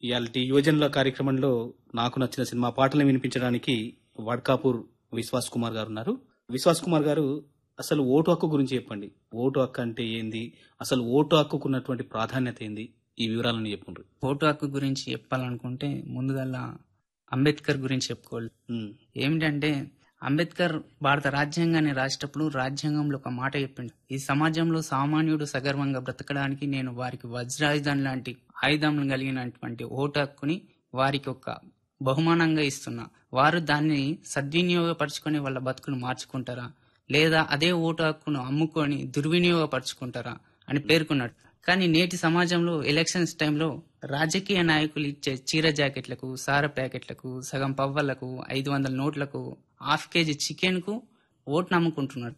ఇవాళ యువజనుల కార్యక్రమంలో నాకు నచ్చిన సినిమా పాటలను వినిపించడానికి వడ్కాపూర్ విశ్వాస్ కుమార్ గారు ఉన్నారు విశ్వాస్ కుమార్ గారు అసలు ఓటు హక్కు గురించి చెప్పండి ఓటు హక్కు అంటే ఏంది అసలు ఓటు హక్కుకు ఉన్నటువంటి ప్రాధాన్యత ఏంది ఈ వివరాలను చెప్పండి ఓటు హక్కు గురించి చెప్పాలనుకుంటే ముందుగల్లా అంబేద్కర్ గురించి చెప్పుకోవాలి ఏమిటంటే అంబేద్కర్ భారత రాజ్యాంగాన్ని రాసేటప్పుడు రాజ్యాంగంలో ఒక మాట చెప్పిండు ఈ సమాజంలో సామాన్యుడు సగర్వంగా బ్రతకడానికి నేను వారికి వజ్రాయుధం లాంటి ఆయుధం కలిగినటువంటి ఓటు హక్కుని వారికి ఒక బహుమానంగా ఇస్తున్నా వారు దాన్ని సద్వినియోగపరచుకొని వాళ్ళ బతుకును మార్చుకుంటారా లేదా అదే ఓటు హక్కును అమ్ముకొని దుర్వినియోగపరచుకుంటారా అని పేర్కొన్నాడు కానీ నేటి సమాజంలో ఎలక్షన్స్ టైంలో రాజకీయ నాయకులు ఇచ్చే చీర జాకెట్లకు సార ప్యాకెట్లకు సగం పవ్వలకు ఐదు వందల నోట్లకు హాఫ్ కేజీ చికెన్ కు ఓటు నమ్ముకుంటున్నాడు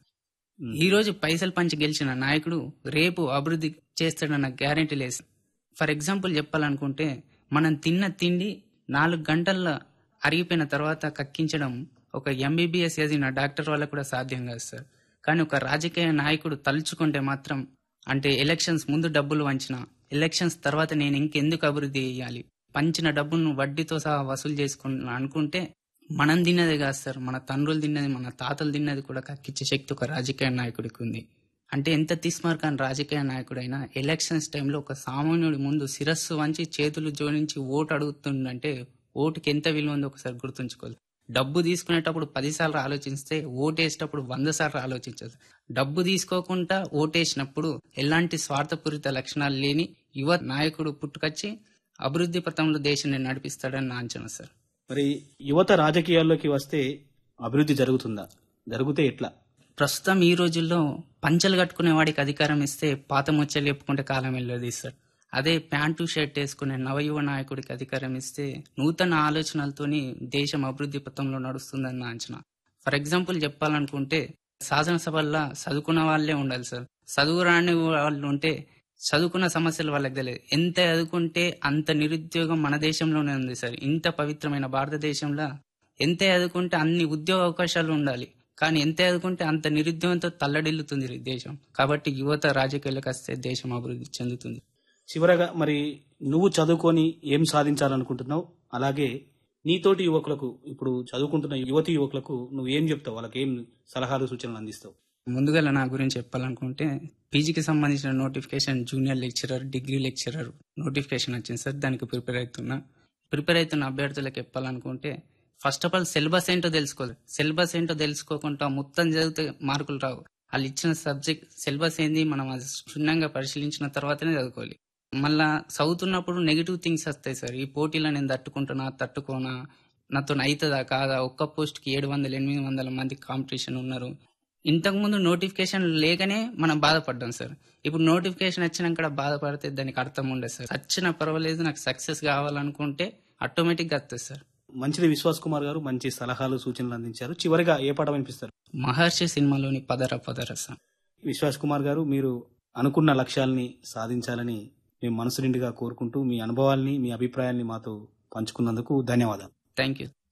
ఈ రోజు పైసలు పంచి గెలిచిన నాయకుడు రేపు అభివృద్ధి చేస్తాడన్న గ్యారెంటీ లేదు ఫర్ ఎగ్జాంపుల్ చెప్పాలనుకుంటే మనం తిన్న తిండి నాలుగు గంటల్లో అరిగిపోయిన తర్వాత కక్కించడం ఒక ఎంబీబీఎస్ చదివిన డాక్టర్ వల్ల కూడా సాధ్యం కాదు సార్ కానీ ఒక రాజకీయ నాయకుడు తలుచుకుంటే మాత్రం అంటే ఎలక్షన్స్ ముందు డబ్బులు వంచిన ఎలక్షన్స్ తర్వాత నేను ఇంకెందుకు అభివృద్ధి చేయాలి పంచిన డబ్బును వడ్డీతో సహా వసూలు చేసుకున్నా అనుకుంటే మనం తిన్నదే కాదు సార్ మన తండ్రులు తిన్నది మన తాతలు తిన్నది కూడా కక్కిచ్చే శక్తి ఒక రాజకీయ నాయకుడికి ఉంది అంటే ఎంత తీసుమార్ కానీ రాజకీయ నాయకుడైనా ఎలక్షన్స్ టైంలో ఒక సామాన్యుడి ముందు శిరస్సు వంచి చేతులు జోడించి ఓటు అడుగుతుండంటే ఓటుకి ఎంత విలువ ఉందో ఒకసారి గుర్తుంచుకోవాలి డబ్బు తీసుకునేటప్పుడు పదిసార్లు ఆలోచిస్తే ఓటేసేటప్పుడు వంద సార్లు ఆలోచించదు డబ్బు తీసుకోకుండా ఓటేసినప్పుడు ఎలాంటి స్వార్థపూరిత లక్షణాలు లేని యువ నాయకుడు పుట్టుకొచ్చి అభివృద్ధి పథంలో దేశాన్ని నడిపిస్తాడని నా అంచనా సార్ మరి యువత రాజకీయాల్లోకి వస్తే అభివృద్ధి జరుగుతుందా జరిగితే ఎట్లా ప్రస్తుతం ఈ రోజుల్లో పంచలు కట్టుకునే వాడికి అధికారం ఇస్తే పాత ముచ్చలు చెప్పుకుంటే కాలం వెళ్ళదు సార్ అదే ప్యాంటు షర్ట్ వేసుకునే నవయువ నాయకుడికి అధికారం ఇస్తే నూతన ఆలోచనలతోని దేశం అభివృద్ధి పథంలో నడుస్తుందని నా అంచనా ఫర్ ఎగ్జాంపుల్ చెప్పాలనుకుంటే శాసనసభల్లో చదువుకున్న వాళ్ళే ఉండాలి సార్ చదువు రాని వాళ్ళు ఉంటే చదువుకున్న సమస్యలు వాళ్ళకి తెలియదు ఎంత చదువుకుంటే అంత నిరుద్యోగం మన దేశంలోనే ఉంది సార్ ఇంత పవిత్రమైన భారతదేశంలో ఎంత చదువుకుంటే అన్ని ఉద్యోగ అవకాశాలు ఉండాలి కానీ ఎంత చదువుకుంటే అంత నిరుద్యోగంతో తల్లడిల్లుతుంది ఈ దేశం కాబట్టి యువత రాజకీయాలకు వస్తే దేశం అభివృద్ధి చెందుతుంది చివరగా మరి నువ్వు చదువుకొని ఏం సాధించాలనుకుంటున్నావు అలాగే నీతోటి యువకులకు ఇప్పుడు చదువుకుంటున్న యువతి యువకులకు నువ్వు ఏం చెప్తావు వాళ్ళకి ఏం సలహాలు సూచనలు అందిస్తావు ముందుగా నా గురించి చెప్పాలనుకుంటే పీజీకి సంబంధించిన notification junior lecturer degree lecturer notification వచ్చింది సార్ దానికి ప్రిపేర్ అవుతున్నా ప్రిపేర్ అవుతున్న అభ్యర్థులకు చెప్పాలనుకుంటే ఫస్ట్ ఆఫ్ ఆల్ సిలబస్ ఏంటో తెలుసుకోవాలి సిలబస్ ఏంటో తెలుసుకోకుండా మొత్తం చదివితే మార్కులు రావు వాళ్ళు ఇచ్చిన సబ్జెక్ట్ సిలబస్ ఏంది మనం అది క్షుణ్ణంగా పరిశీలించిన తర్వాతనే చదువుకోవాలి మళ్ళా చదువుతున్నప్పుడు నెగిటివ్ థింగ్స్ వస్తాయి సార్ ఈ పోటీలో నేను తట్టుకుంటున్నా తట్టుకోనా నాతో అవుతుందా కాదా ఒక్క పోస్ట్కి ఏడు వందల ఎనిమిది వందల మంది కాంపిటీషన్ ఉన్నారు ఇంతకుముందు నోటిఫికేషన్ లేకనే మనం బాధపడ్డాం సార్ ఇప్పుడు నోటిఫికేషన్ వచ్చినాక బాధపడితే దానికి అర్థం ఉండదు సార్ వచ్చిన పర్వాలేదు నాకు సక్సెస్ కావాలనుకుంటే ఆటోమేటిక్గా వస్తుంది సార్ మంచిది విశ్వాస్ కుమార్ గారు మంచి సలహాలు సూచనలు అందించారు చివరిగా ఏ పాట వినిపిస్తారు మహర్షి సినిమాలోని పదర పదర సార్ విశ్వాస్ కుమార్ గారు మీరు అనుకున్న లక్ష్యాల్ని సాధించాలని మేము మనసు నిండుగా కోరుకుంటూ మీ అనుభవాల్ని మీ అభిప్రాయాల్ని మాతో పంచుకున్నందుకు ధన్యవాదాలు థ్యాంక్ యూ